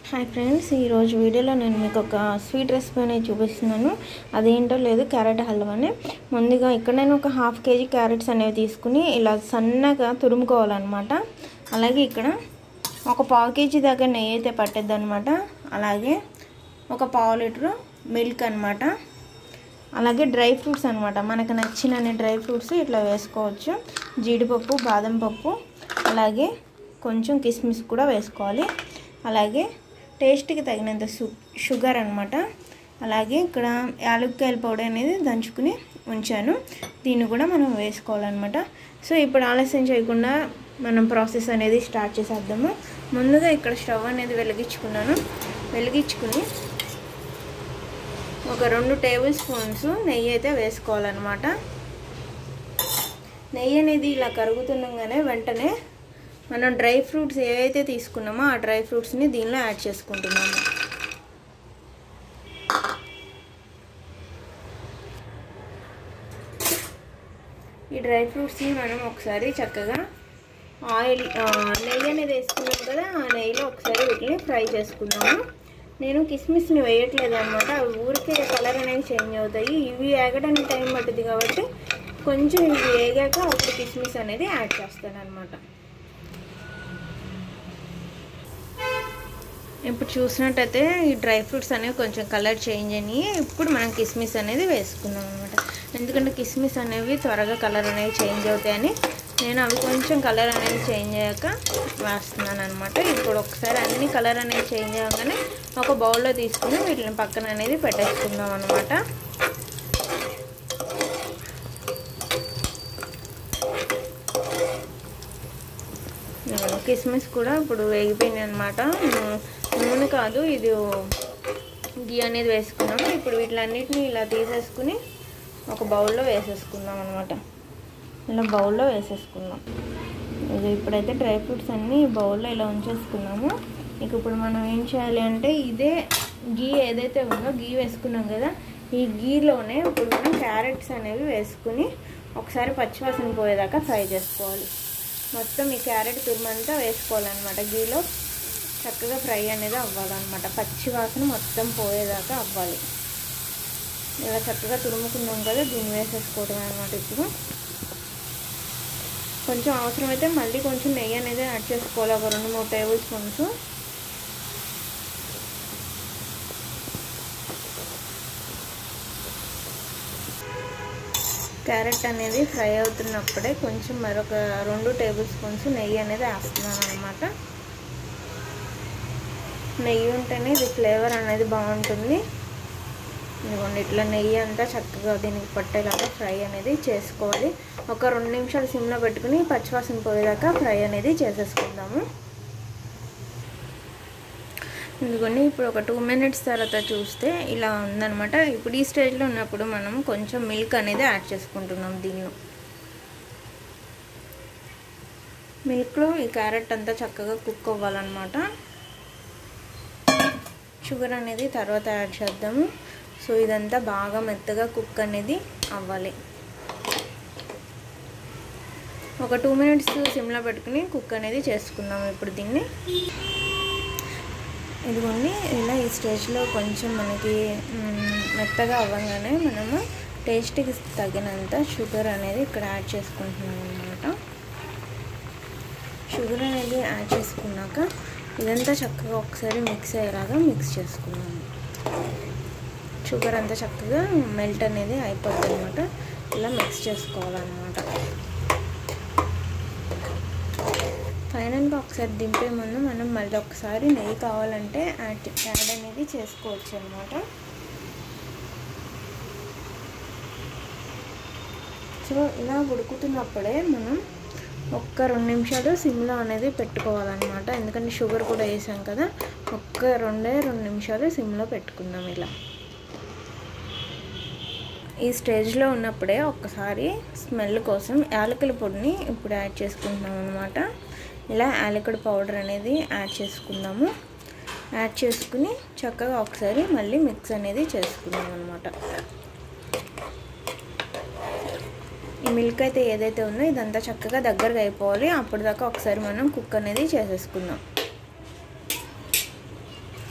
hi friends ఈరోజు వీడియోలో నేను మీకు ఒక స్వీట్ రెసిపీ అనేది చూపిస్తున్నాను అదేంటో లేదు క్యారెట్ హల్వానే ముందుగా ఇక్కడ నేను ఒక హాఫ్ కేజీ క్యారెట్స్ అనేవి తీసుకుని ఇలా సన్నగా తురుముకోవాలన్నమాట అలాగే ఇక్కడ ఒక పావు కేజీ దాకా నెయ్యి అయితే పట్టద్దు అనమాట అలాగే ఒక పావు లీటరు మిల్క్ అనమాట అలాగే డ్రై ఫ్రూట్స్ అనమాట మనకు నచ్చిన డ్రై ఫ్రూట్స్ ఇట్లా వేసుకోవచ్చు జీడిపప్పు బాదం పప్పు అలాగే కొంచెం కిస్మిస్ కూడా వేసుకోవాలి అలాగే టేస్ట్కి తగినంత షుగర్ అనమాట అలాగే ఇక్కడ యాలక్కాయల పౌడర్ అనేది దంచుకుని ఉంచాను దీన్ని కూడా మనం వేసుకోవాలన్నమాట సో ఇప్పుడు ఆలస్యం చేయకుండా మనం ప్రాసెస్ అనేది స్టార్ట్ చేసేద్దాము ముందుగా ఇక్కడ స్టవ్ అనేది వెలిగించుకున్నాను వెలిగించుకుని ఒక రెండు టేబుల్ స్పూన్స్ నెయ్యి అయితే వేసుకోవాలన్నమాట నెయ్యి అనేది ఇలా కరుగుతుండగానే వెంటనే మనం డ్రై ఫ్రూట్స్ ఏవైతే తీసుకున్నామో ఆ డ్రై ఫ్రూట్స్ని దీనిలో యాడ్ చేసుకుంటున్నాము ఈ డ్రై ఫ్రూట్స్ని మనం ఒకసారి చక్కగా ఆయిల్ నెయ్యి అనేది వేసుకున్నాం కదా ఆ నెయ్యిలో ఒకసారి వీటిని ఫ్రై చేసుకున్నాము నేను కిస్మిస్ని వేయట్లేదు అనమాట అవి ఊరికే కలర్ అనేవి చేంజ్ అవుతాయి ఇవి ఏగడానికి టైం పడుతుంది కాబట్టి కొంచెం ఇవి వేగాక అప్పుడు కిస్మిస్ అనేది యాడ్ చేస్తాను అనమాట ఇప్పుడు చూసినట్టయితే ఈ డ్రై ఫ్రూట్స్ అనేవి కొంచెం కలర్ చేంజ్ అయినాయి ఇప్పుడు మనం కిస్మిస్ అనేది వేసుకున్నాం అనమాట ఎందుకంటే కిస్మిస్ అనేవి త్వరగా కలర్ అనేవి చేంజ్ అవుతాయని నేను అవి కొంచెం కలర్ అనేది చేంజ్ అయ్యాక వేస్తున్నాను అనమాట ఇప్పుడు ఒకసారి అన్ని కలర్ అనేది చేంజ్ అవ్వగానే ఒక బౌల్లో తీసుకుని వీటిని పక్కన అనేది పెట్టేసుకుందాం అనమాట కిస్మిస్ కూడా ఇప్పుడు వేగిపోయింది అనమాట నూనె కాదు ఇది గీ అనేది వేసుకున్నాము ఇప్పుడు వీటిలన్నిటిని ఇలా తీసేసుకుని ఒక బౌల్లో వేసేసుకుందాం అనమాట ఇలా బౌల్లో వేసేసుకుందాం ఇది ఇప్పుడైతే డ్రై ఫ్రూట్స్ అన్నీ బౌల్లో ఇలా ఉంచేసుకున్నాము ఇక ఇప్పుడు మనం ఏం చేయాలి అంటే ఇదే గీ ఏదైతే ఉందో గీ వేసుకున్నాం కదా ఈ గీలోనే ఇప్పుడు మనం క్యారెట్స్ అనేవి వేసుకుని ఒకసారి పచ్చివాసన పోయేదాకా ఫ్రై చేసుకోవాలి మొత్తం ఈ క్యారెట్ తురుమంతా వేసుకోవాలన్నమాట గీలో చక్కగా ఫ్రై అనేది అవ్వాలన్నమాట పచ్చి వాసన మొత్తం పోయేదాకా అవ్వాలి ఇలా చక్కగా తురుముకున్నాం కదా దీన్ని వేసేసుకోవడం అనమాట ఇప్పుడు కొంచెం అవసరమైతే మళ్ళీ కొంచెం నెయ్యి అనేది యాడ్ చేసుకోవాలి ఒక రెండు మూడు టేబుల్ స్పూన్స్ క్యారెట్ అనేది ఫ్రై అవుతున్నప్పుడే కొంచెం మరొక రెండు టేబుల్ స్పూన్స్ నెయ్యి అనేది వేస్తున్నాను అనమాట నెయ్యి ఉంటేనే ఇది ఫ్లేవర్ అనేది బాగుంటుంది ఇదిగోండి ఇట్లా నెయ్యి అంతా చక్కగా దీనికి పట్టేలాగా ఫ్రై అనేది చేసుకోవాలి ఒక రెండు నిమిషాలు సిమ్లో పెట్టుకుని పచ్చివాసన పోయేదాకా ఫ్రై అనేది చేసేసుకుందాము ఎందుకండి ఇప్పుడు ఒక టూ మినిట్స్ తర్వాత చూస్తే ఇలా ఉందనమాట ఇప్పుడు ఈ స్టేజ్లో ఉన్నప్పుడు మనం కొంచెం మిల్క్ అనేది యాడ్ చేసుకుంటున్నాం దీనిలో మిల్క్లో ఈ క్యారెట్ అంతా చక్కగా కుక్ అవ్వాలన్నమాట షుగర్ అనేది తర్వాత యాడ్ చేద్దాము సో ఇదంతా బాగా మెత్తగా కుక్ అనేది అవ్వాలి ఒక టూ మినిట్స్ సిమ్లో పెట్టుకుని కుక్ అనేది చేసుకుందాం ఇప్పుడు దీన్ని ఇదిగోండి ఇలా ఈ స్టేజ్లో కొంచెం మనకి మెత్తగా అవ్వగానే మనము టేస్ట్కి తగినంత షుగర్ అనేది ఇక్కడ యాడ్ చేసుకుంటున్నాం అనమాట షుగర్ అనేది యాడ్ చేసుకున్నాక ఇదంతా చక్కగా ఒకసారి మిక్స్ అయ్యేలాగా మిక్స్ చేసుకున్నాము షుగర్ అంతా చక్కగా మెల్ట్ అనేది అయిపోతుంది అనమాట ఇలా మిక్స్ చేసుకోవాలన్నమాట ఫైనల్గా ఒకసారి దింపే ముందు మనం మళ్ళీ ఒకసారి నెయ్యి కావాలంటే యాడ్ యాడ్ అనేది చేసుకోవచ్చు అనమాట సో ఇలా ఉడుకుతున్నప్పుడే మనం ఒక్క రెండు నిమిషాలు సిమ్లో అనేది పెట్టుకోవాలన్నమాట ఎందుకంటే షుగర్ కూడా వేసాం కదా ఒక్క రెండే రెండు నిమిషాలు సిమ్లో పెట్టుకుందాం ఇలా ఈ స్టేజ్లో ఉన్నప్పుడే ఒక్కసారి స్మెల్ కోసం యాలకుల పొడిని ఇప్పుడు యాడ్ చేసుకుంటున్నాం అనమాట ఇలా యాలకుడి పౌడర్ అనేది యాడ్ చేసుకుందాము యాడ్ చేసుకుని చక్కగా ఒకసారి మళ్ళీ మిక్స్ అనేది చేసుకుందాం అనమాట ఈ మిల్క్ అయితే ఏదైతే ఉందో ఇదంతా చక్కగా దగ్గరగా అయిపోవాలి అప్పటిదాకా ఒకసారి మనం కుక్ అనేది చేసేసుకుందాం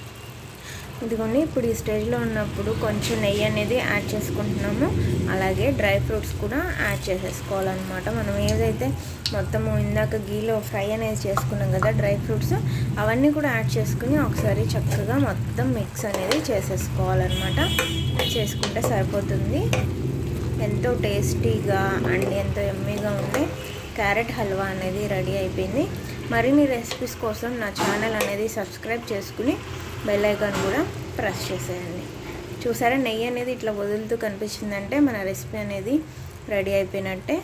ఇదిగోండి ఇప్పుడు ఈ స్టేజ్లో ఉన్నప్పుడు కొంచెం నెయ్యి అనేది యాడ్ చేసుకుంటున్నాము అలాగే డ్రై ఫ్రూట్స్ కూడా యాడ్ చేసేసుకోవాలన్నమాట మనం ఏదైతే మొత్తము ఇందాక గీలో ఫ్రై అనేది చేసుకున్నాం కదా డ్రై ఫ్రూట్స్ అవన్నీ కూడా యాడ్ చేసుకుని ఒకసారి చక్కగా మొత్తం మిక్స్ అనేది చేసేసుకోవాలన్నమాట చేసుకుంటే సరిపోతుంది ఎంతో టేస్టీగా అండ్ ఎంతో ఎమ్మీగా ఉండే క్యారెట్ హల్వా అనేది రెడీ అయిపోయింది మరిన్ని రెసిపీస్ కోసం నా ఛానల్ అనేది సబ్స్క్రైబ్ చేసుకుని బెల్ ఐకాన్ కూడా ప్రెస్ చేసేయండి చూసారా నెయ్యి అనేది ఇట్లా వదులుతూ కనిపించిందంటే మన రెసిపీ అనేది రెడీ అయిపోయినట్టే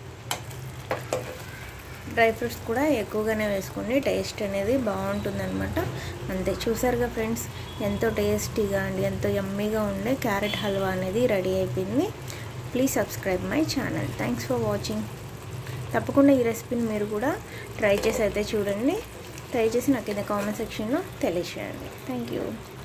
డ్రై ఫ్రూట్స్ కూడా ఎక్కువగానే వేసుకోండి టేస్ట్ అనేది బాగుంటుందన్నమాట అంతే చూసారుగా ఫ్రెండ్స్ ఎంతో టేస్టీగా అండి ఎంతో యమ్మీగా ఉండే క్యారెట్ హల్వా అనేది రెడీ అయిపోయింది please subscribe my channel thanks for watching తప్పకుండా ఈ రెసిపీని మీరు కూడా ట్రై చేసి అయితే చూడండి ట్రై చేసి నాకు కింద కామెంట్ సెక్షన్లో తెలియచేయండి థ్యాంక్ యూ